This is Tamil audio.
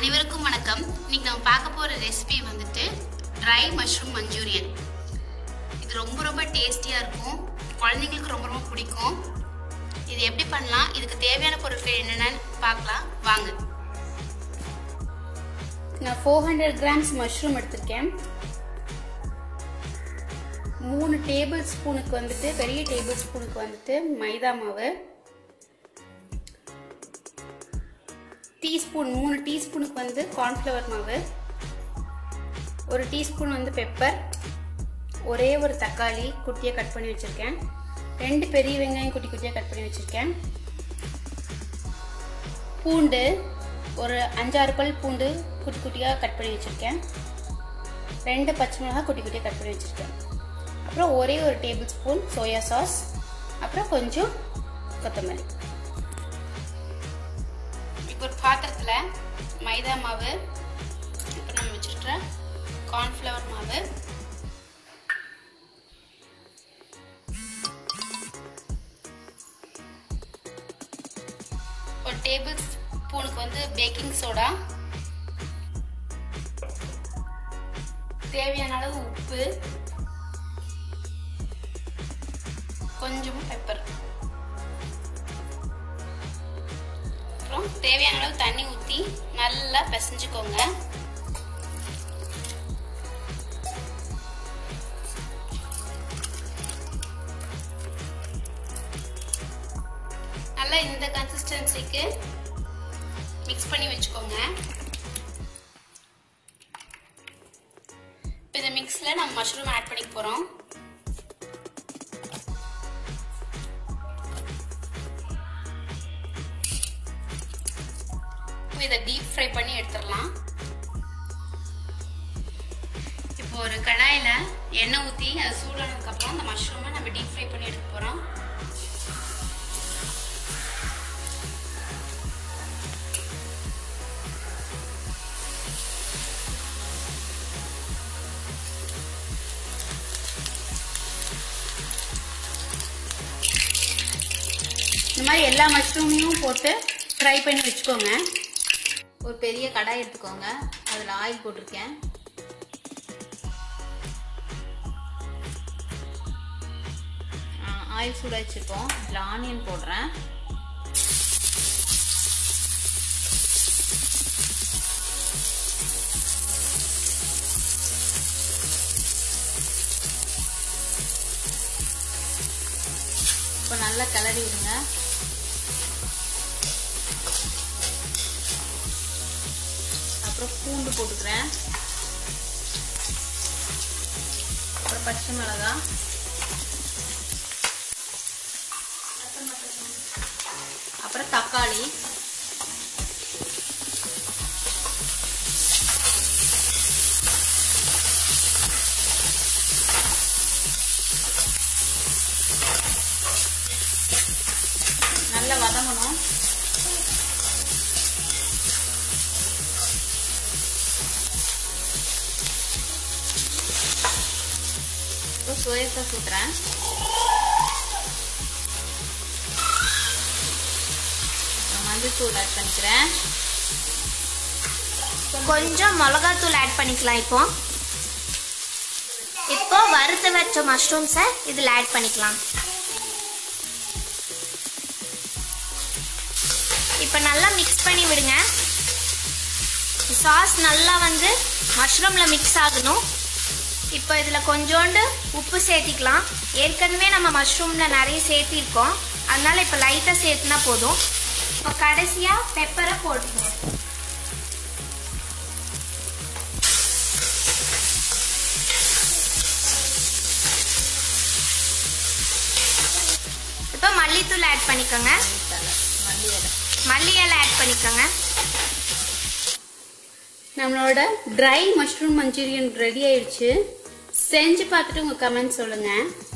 அனைவருக்கும் வணக்கம் இன்னைக்கு நம்ம பார்க்க போற ரெசிபி வந்துட்டு ட்ரை மஷ்ரூம் மஞ்சூரியன் இது ரொம்ப ரொம்ப டேஸ்டியா இருக்கும் குழந்தைங்களுக்கு ரொம்ப ரொம்ப பிடிக்கும் இது எப்படி பண்ணலாம் இதுக்கு தேவையான பொருட்கள் என்னென்னு பார்க்கலாம் வாங்க நான் ஃபோர் ஹண்ட்ரட் கிராம்ஸ் மஷ்ரூம் எடுத்திருக்கேன் மூணு டேபிள் ஸ்பூனுக்கு வந்துட்டு பெரிய டேபிள் ஸ்பூனுக்கு வந்துட்டு மைதா மாவு டீஸ்பூன் மூணு டீஸ்பூனுக்கு வந்து கார்ன்ஃப்ளவர் மாவு ஒரு டீஸ்பூன் வந்து பெப்பர் ஒரே ஒரு தக்காளி குட்டியாக கட் பண்ணி வச்சுருக்கேன் ரெண்டு பெரிய வெங்காயம் குட்டி குட்டியாக கட் பண்ணி வச்சுருக்கேன் பூண்டு ஒரு அஞ்சாறு பல் பூண்டு குட்டி குட்டியாக கட் பண்ணி வச்சுருக்கேன் ரெண்டு பச்சை மிளகாய் குட்டி குட்டியாக கட் பண்ணி வச்சுருக்கேன் அப்புறம் ஒரே ஒரு டேபிள் ஸ்பூன் சோயா சாஸ் அப்புறம் கொஞ்சம் கொத்தமல்லி இப்போ ஒரு பாத்திரத்தில் மைதா மாவு இப்போ நம்ம வச்சுருக்கிற கார்ன்ஃப்ளவர் மாவு ஒரு டேபிள் ஸ்பூனுக்கு வந்து பேக்கிங் சோடா தேவையான அளவு உப்பு கொஞ்சம் பெப்பர் அப்புறம் தேவையான அளவு தண்ணி ஊற்றி நல்லா பிசைஞ்சுக்கோங்க நல்லா இந்த கன்சிஸ்டன்சிக்கு மிக்ஸ் பண்ணி வச்சுக்கோங்க இப்போ இந்த மிக்ஸில் நம்ம மஷ்ரூம் ஆட் பண்ணிக்க போகிறோம் இதை டீப் ஃப்ரை பண்ணி எடுத்துடலாம் இப்போ ஒரு கடாயில் எண்ணெய் ஊற்றி அது சூடானதுக்கப்புறம் அந்த மஷ்ரூமை நம்ம டீப் ஃப்ரை பண்ணி எடுக்க போகிறோம் இந்த மாதிரி எல்லா மஷ்ரூமையும் போட்டு ஃப்ரை பண்ணி வச்சுக்கோங்க ஒரு பெரிய கடாய் எடுத்துக்கோங்க அதில் ஆயில் போட்டிருக்கேன் ஆயில் சூட வச்சுருக்கோம் இதில் ஆனியன் போடுறேன் இப்போ நல்லா கிளறி விடுங்க அப்புறம் பூண்டு போட்டுக்கிறேன் அப்புறம் பச்சை மிளகா அப்புறம் தக்காளி நல்லா வதங்கணும் இப்போ சோயா சாஸ் ஊற்றுறேன் மஞ்சள் தூள் ஆட் பண்ணிக்கிறேன் கொஞ்சம் மிளகாத்தூள் ஆட் பண்ணிக்கலாம் இப்போ இப்போ வறுத்து வச்ச மஷ்ரூம்ஸை இதில் ஆட் பண்ணிக்கலாம் இப்போ நல்லா மிக்ஸ் பண்ணி விடுங்க சாஸ் நல்லா வந்து மஷ்ரூமில் மிக்ஸ் ஆகணும் இப்போ இதில் கொஞ்சோண்டு உப்பு சேர்த்திக்கலாம் ஏற்கனவே நம்ம மஷ்ரூமில் நிறைய சேர்த்திருக்கோம் அதனால இப்போ லைட்டாக சேர்த்துனா போதும் இப்போ கடைசியாக பெப்பரை போட்டுக்கணும் இப்போ மல்லித்தூள் ஆட் பண்ணிக்கோங்க மல்லி இலை மல்லி இலை ஆட் பண்ணிக்கோங்க நம்மளோட ட்ரை மஷ்ரூம் மஞ்சூரியன் ரெடி ஆயிடுச்சு செஞ்சு பார்த்துட்டு உங்கள் கமெண்ட் சொல்லுங்கள்